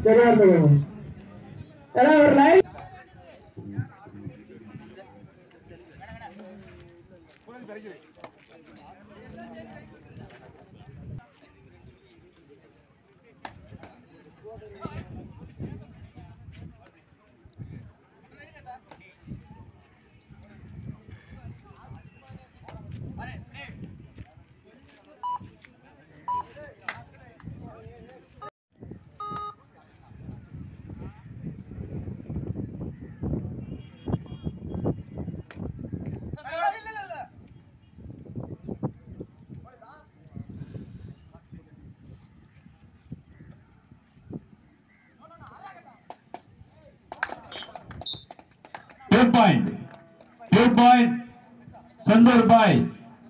சரியா இருக்கும் ஏன்னா ஒரு line Two point. Two point. Sandur boys.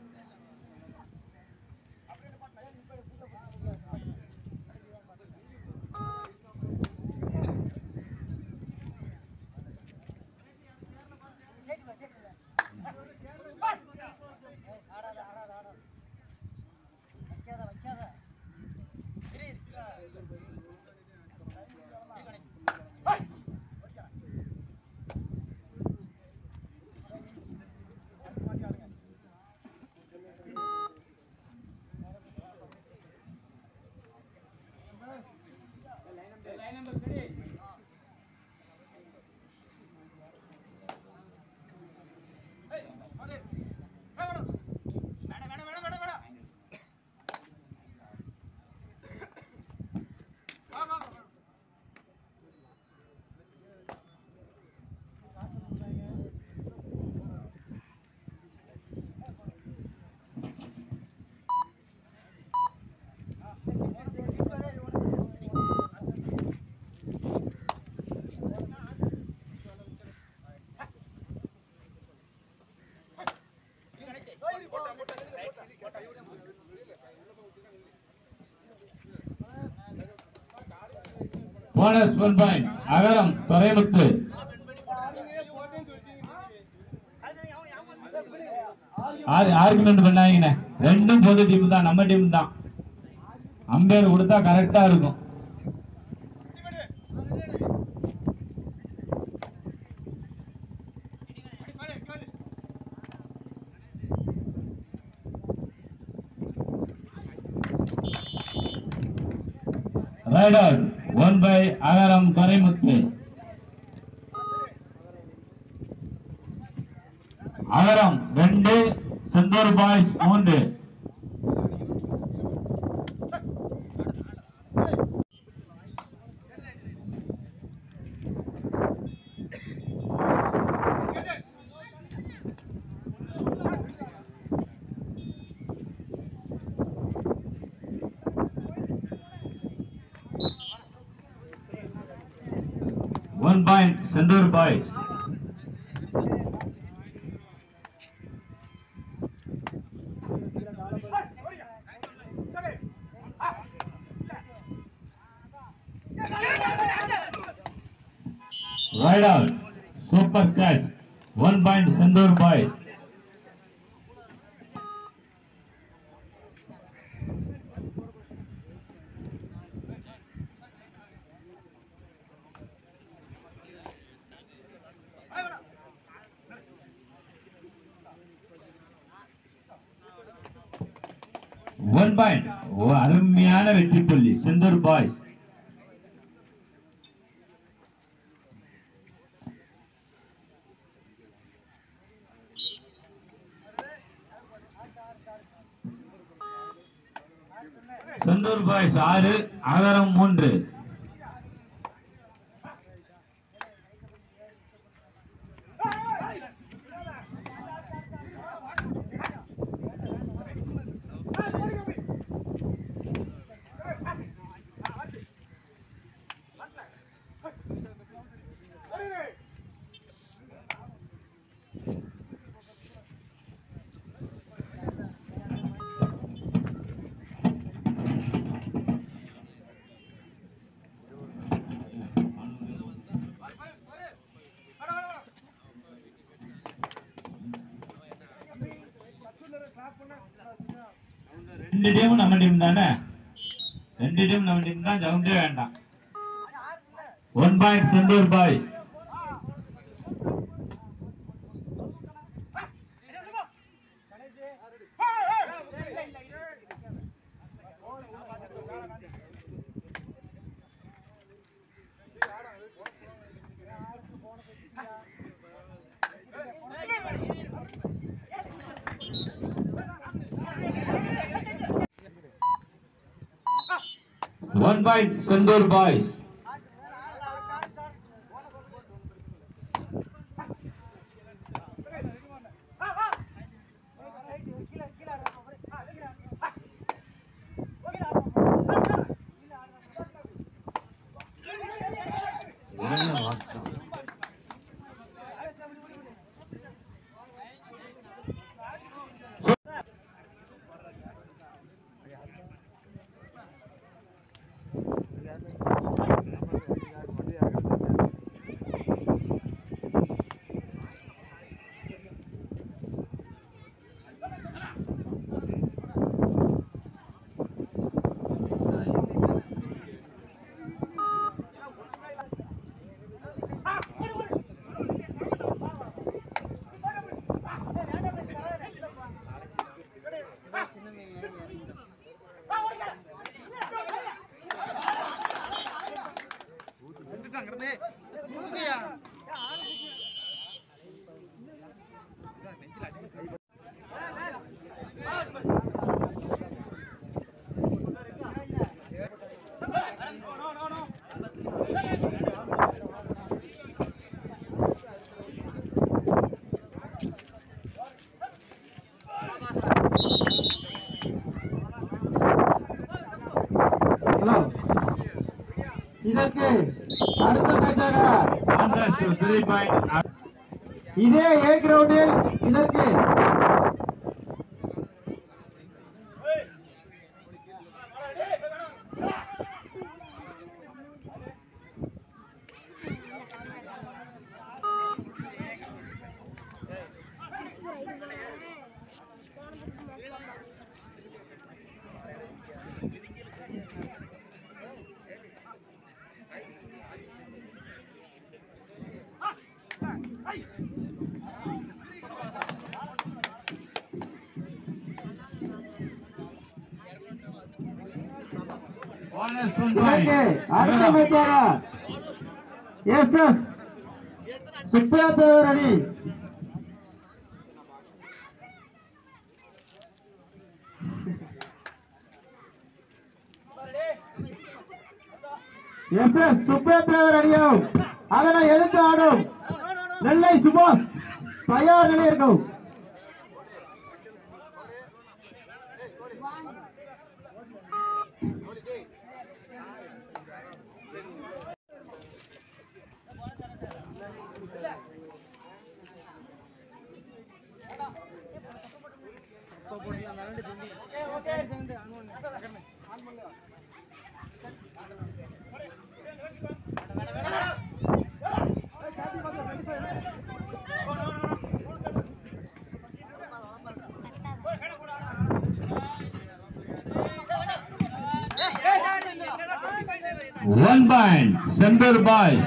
Bonus one point. Agaram Thuraimuthu ஆறு ஆர்குமெண்ட் பண்ணாங்கண்ணே ரெண்டும் பொது டீம் தான் நம்ம டீம் தான் அம்பேர் கொடுத்தா கரெக்டா இருக்கும் raider one by Agaram Thuraimuthu Agaram ரெண்டு செந்தூர் பாய்ஸ் மூன்று one point Sandur boys Right out. Super catch. One point Sandur boys. One point ஓ அருமையான வெற்றி புள்ளி செந்தூர் பாய்ஸ் செந்தூர் பாய்ஸ் ஆறு அகரம் மூன்று ரெண்டு டீமும் நம்ம டீம் தானே ரெண்டு டீம் நம்ம டீம் தான் ஜவுண்டே வேண்டாம் one point Sandur boys one point Sandur boys hello இதற்கு அடுத்த மேட்சாக கான்ட்ராஸ்ட் த்ரீ பாயிண்ட் இதே ஏ கிரவுண்டில் இதற்கு போனஸ் ஒன் இதற்கு அடுத்த பாயிண்ட் மேட்சாக எஸ் எஸ் சுப்பையா தேவர் அணி எஸ் எஸ் சுப்பையா தேவர் அணியும் அதனை எதிர்த்து ஆடும் நெல்லை சுபாஷ் தயார் நிலை இருக்கும் one point Sandur boys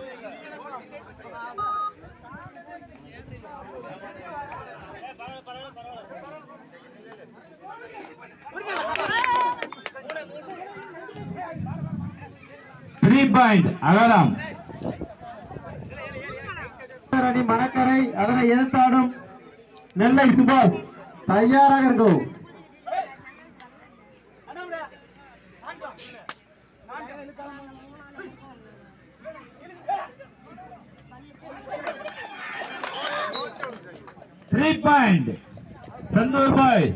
three point Agaram அணி மணக்கரை அதனை எதிர்த்தாடும் நெல்லை சுபாஷ் தயாராக இருக்கும் த்ரீ பாயிண்ட் செந்தூர் பாய்ஸ்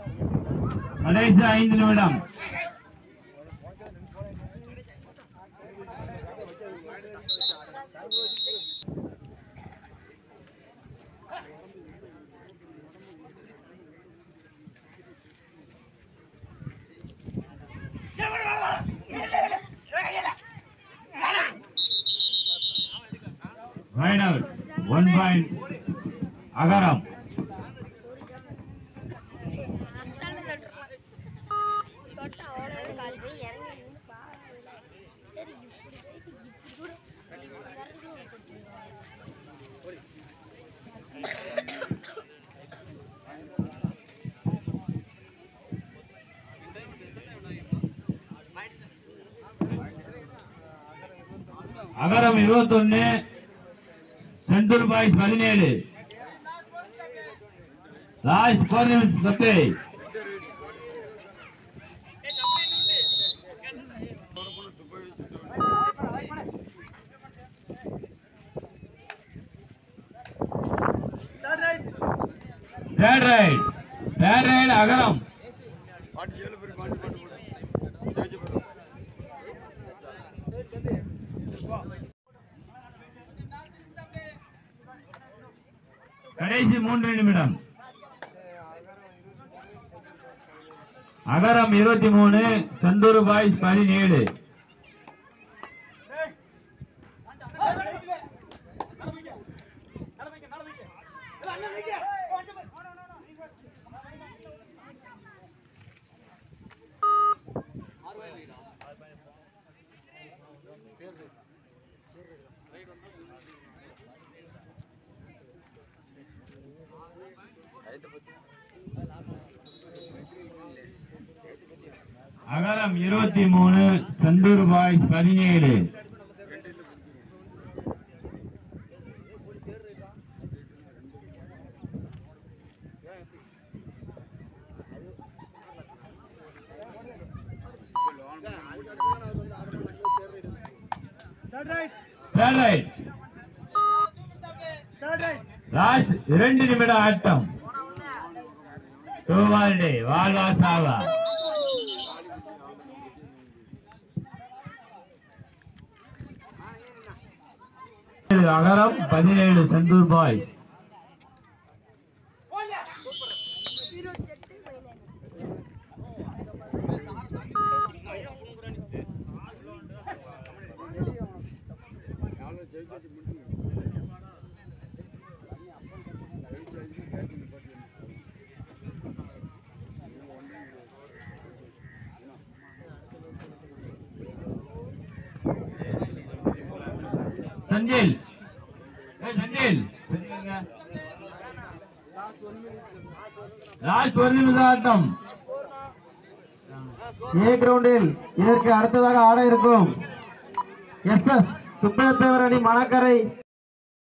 கடைசி ஐந்து நிமிடம் right out one point Agaram தொட்டா ஓட கால் போய் இறங்கி நின்று பாருங்க சரி இப்படி போயிட்டு இப்படி கூட வரது கூட தொட்டுருவாங்க அகரம் இருபத்தொன்னு செந்தூர் பாய்ஸ் பதினேழு லாஸ்ட் ஃபோர் நிமிஷம் பத்து third right third right Agaram கடைசி மூன்று நிமிடம் அகரம் இருபத்தி மூணு செந்தூர் பாய்ஸ் பதினேழு அகரம் இருபத்தி மூணு செந்தூர் பாய்ஸ் பதினேழு Third right. லாஸ்ட் இரண்டு நிமிட ஆட்டம் டூவால்டே வாழ்வா சாவா அகரம் பதினேழு செந்தூர் பாய் இருபத்தெட்டு பதினேழு செந்தில் ஏய், செந்தில் லாஸ்ட் ஒரு நிமிஷம் ஆட்டம் ஏ கிரவுண்டில் இதற்கு அடுத்ததாக ஆட இருக்கும் எஸ் எஸ் சுப்பதேவர் அணி மணக்கரை